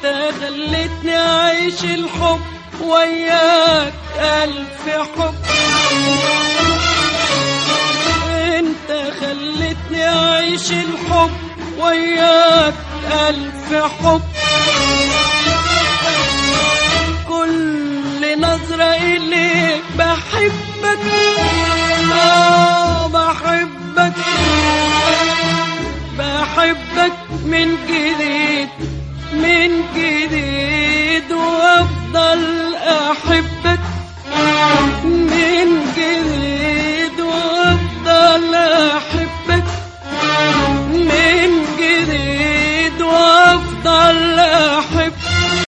انت خلتني اعيش الحب وياك الف حب انت خلتني اعيش الحب وياك الف حب كل نظرة إليك بحبك